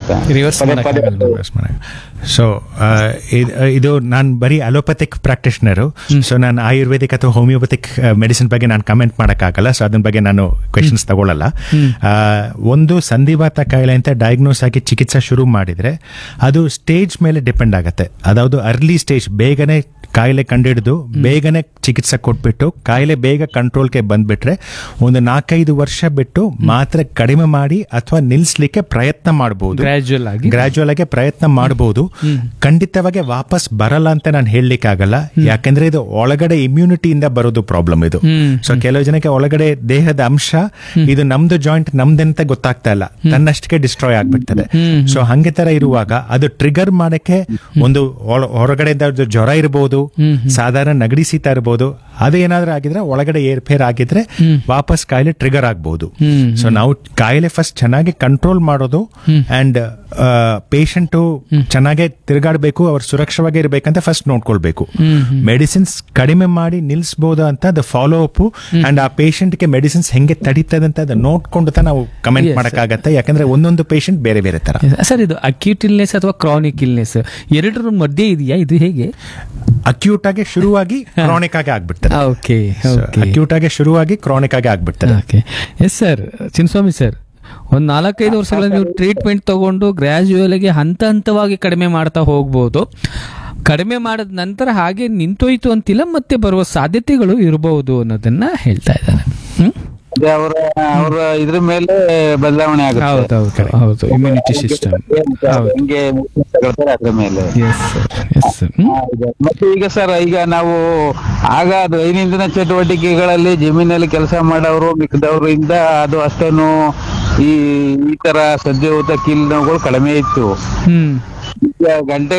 ಆಗುತ್ತೆ ರಿವರ್ಸ್ ಪದೇ ಪದೇ ಸೊ ಇದು ನಾನು ಬರೀ ಅಲೋಪತಿಕ್ ಪ್ರಾಕ್ಟಿಷನರು ಸೊ ನಾನು ಆಯುರ್ವೇದಿಕ್ ಅಥವಾ ಹೋಮಿಯೋಪತಿಕ್ ಮೆಡಿಸಿನ್ ಬಗ್ಗೆ ನಾನು ಕಮೆಂಟ್ ಮಾಡೋಕ್ಕಾಗಲ್ಲ ಸೊ ಅದ್ರ ಬಗ್ಗೆ ನಾನು ಕ್ವೆಶನ್ಸ್ ತಗೊಳ್ಳಲ್ಲ ಆ, ಒಂದು ಸಂಧಿವಾತ ಕಾಯಿಲೆ ಅಂತ ಡಯಾಗ್ನೋಸ್ ಆಗಿ ಚಿಕಿತ್ಸೆ ಶುರು ಮಾಡಿದ್ರೆ ಅದು ಸ್ಟೇಜ್ ಮೇಲೆ ಡಿಪೆಂಡ್ ಆಗುತ್ತೆ ಅದಾವುದು ಅರ್ಲಿ ಸ್ಟೇಜ್ ಬೇಗನೆ ಕಾಯಿಲೆ ಕಂಡಿಡಿದು ಬೇಗನೆ ಚಿಕಿತ್ಸೆ ಕೊಟ್ಬಿಟ್ಟು ಕಾಯಿಲೆ ಬೇಗ ಕಂಟ್ರೋಲ್ಗೆ ಬಂದ್ಬಿಟ್ರೆ ಒಂದು ನಾಲ್ಕೈದು ವರ್ಷ ಬಿಟ್ಟು ಮಾತ್ರೆ ಕಡಿಮೆ ಮಾಡಿ ಅಥವಾ ನಿಲ್ಲಿಸ್ಲಿಕ್ಕೆ ಪ್ರಯತ್ನ ಮಾಡಬಹುದು ಗ್ರಾಜುವಲ್ ಆಗಿ ಗ್ರಾಜುವಲ್ ಆಗಿ ಪ್ರಯತ್ನ ಮಾಡಬಹುದು ಖಂಡಿತವಾಗಿ ವಾಪಸ್ ಬರಲ್ಲ ಅಂತ ನಾನು ಹೇಳಲಿಕ್ಕೆ ಆಗಲ್ಲ ಯಾಕಂದ್ರೆ ಇದು ಒಳಗಡೆ ಇಮ್ಯುನಿಟಿಯಿಂದ ಬರೋದು ಪ್ರಾಬ್ಲಮ್ ಇದು ಹ್ಮ್. ಸೊ ಕೆಲವು ಜನಕ್ಕೆ ಒಳಗಡೆ ದೇಹದ ಅಂಶ ಇದು ನಮ್ದು ಜಾಯಿಂಟ್ ನಮ್ದಂತ ಗೊತ್ತಾಗ್ತಾ ಇಲ್ಲ ತನ್ನಷ್ಟಕ್ಕೆ ಡಿಸ್ಟ್ರಾಯ್ ಆಗ್ಬಿಡ್ತದೆ ಸೊ ಹಂಗೆ ತರ ಇರುವಾಗ ಅದು ಟ್ರಿಗರ್ ಮಾಡಕ್ಕೆ ಒಂದು ಒಳ- ಹೊರಗಡೆ ಜ್ವರ ಇರಬಹುದು ಸಾಧಾರಣ ನಗಡಿ ಶೀತ ಇರಬಹುದು ಅದು ಏನಾದ್ರೂ ಆಗಿದ್ರೆ ಒಳಗಡೆ ಏರ್ಫೇರ್ ಆಗಿದ್ರೆ ವಾಪಸ್ ಕಾಯಿಲೆ ಟ್ರಿಗರ್ ಆಗ್ಬಹುದು ಹ್ಮ್. ಸೊ ನಾವು ಕಾಯಿಲೆ ಫಸ್ಟ್ ಚೆನ್ನಾಗಿ ಕಂಟ್ರೋಲ್ ಮಾಡೋದು ಅಂಡ್ ಪೇಷಂಟು ಚೆನ್ನಾಗಿ ತಿರುಗಾಡಬೇಕು ಅವ್ರು ಸುರಕ್ಷವಾಗಿ ಇರಬೇಕಂತ ಫಸ್ಟ್ ನೋಡ್ಕೊಳ್ಬೇಕು ಮೆಡಿಸಿನ್ಸ್ ಕಡಿಮೆ ಮಾಡಿ ನಿಲ್ಲಿಸಬಹುದು ಅಂತ ಅದು ಫಾಲೋ ಅಪ್ ಅಂಡ್ ಆ ಪೇಷಂಟ್ಗೆ ಮೆಡಿಸಿನ್ಸ್ ಹೆಂಗೆ ತಡೀತದೆ ಅಂತ ಅದು ನೋಡ್ಕೊಂಡು ತ ನಾವು ಕಮೆಂಟ್ Yes. ಮಾಡಕ್ಕಾಗತ್ತೆ ಯಾಕಂದ್ರೆ ಒಂದೊಂದು ಪೇಷಂಟ್ ಬೇರೆ ಬೇರೆ ತರ ಸರ್ ಇದು ಅಕ್ಯೂಟ್ ಇಲ್ನೆಸ್ ಅಥವಾ ಕ್ರಾನಿಕ್ ಇಲ್ನೆಸ್ ಎರಡರ ಮಧ್ಯೆ ಇದೆಯಾ ಇದು ಹೇಗೆ ಅಕ್ಯೂಟ್ ಆಗಿ ಶುರುವಾಗಿ ಕ್ರಾನಿಕ್ ಆಗಿ ಆಗ್ಬಿಡ್ತದೆ ಓಕೆ ಓಕೆ ಅಕ್ಯೂಟ್ ಆಗಿ ಶುರುವಾಗಿ ಕ್ರಾನಿಕ್ ಆಗಿ ಆಗ್ಬಿಡ್ತದೆ okay yes sir Chinnaswamy sir ಒಂದು ನಾಲ್ಕೈದು ವರ್ಷಗಳ ನೀವು ಟ್ರೀಟ್ಮೆಂಟ್ ತಗೊಂಡು ಗ್ರ್ಯಾಜುಯಲ್ ಆಗಿ ಹಂತ ಹಂತವಾಗಿ ಕಡಿಮೆ ಮಾಡ್ತಾ ಹೋಗ್ಬೋದು ಕಡಿಮೆ ಮಾಡಿದ ನಂತರ ಹಾಗೆ ನಿಂತೋಯ್ತು ಅಂತಿಲ್ಲ ಮತ್ತೆ ಬರುವ ಸಾಧ್ಯತೆಗಳು ಇರಬಹುದು ಅನ್ನೋದನ್ನ ಹೇಳ್ತಾ ಇದ್ದಾರೆ ಹ್ಮ್ ಅದೇ ಅವರ ಅವರ ಇದ್ರ ಮೇಲೆ ಬದಲಾವಣೆ ಆಗುತ್ತೆ ಹೌದೌದು ಹೌದು ಇಮ್ಯುನಿಟಿ ಸಿಸ್ಟಮ್ ಹೌದು ಹೆಂಗೆ ತಗೊಳ್ತಾರೆ ಅದ್ರ ಮೇಲೆ yes sir yes sir hmm ಹೌದು. ಮತ್ತೆ ಈಗ ಸರ್ ಈಗ ನಾವು ಆಗ ದೈನಂದಿನ ಚಟುವಟಿಕೆಗಳಲ್ಲಿ ಜಮೀನಲ್ಲಿ ಕೆಲಸ ಮಾಡೋರು ಮಿಕ್ಕದವರು ಇಂದ ಅದು ಅಷ್ಟೇನು ಈ ಈ ತರ ಸಜ್ಜೆ ಊತ ಕೀಲ್ ನೋವುಗಳು ಕಡಿಮೆ ಇತ್ತು ಹ್ಮ್ ಈಗ ಗಂಟೆ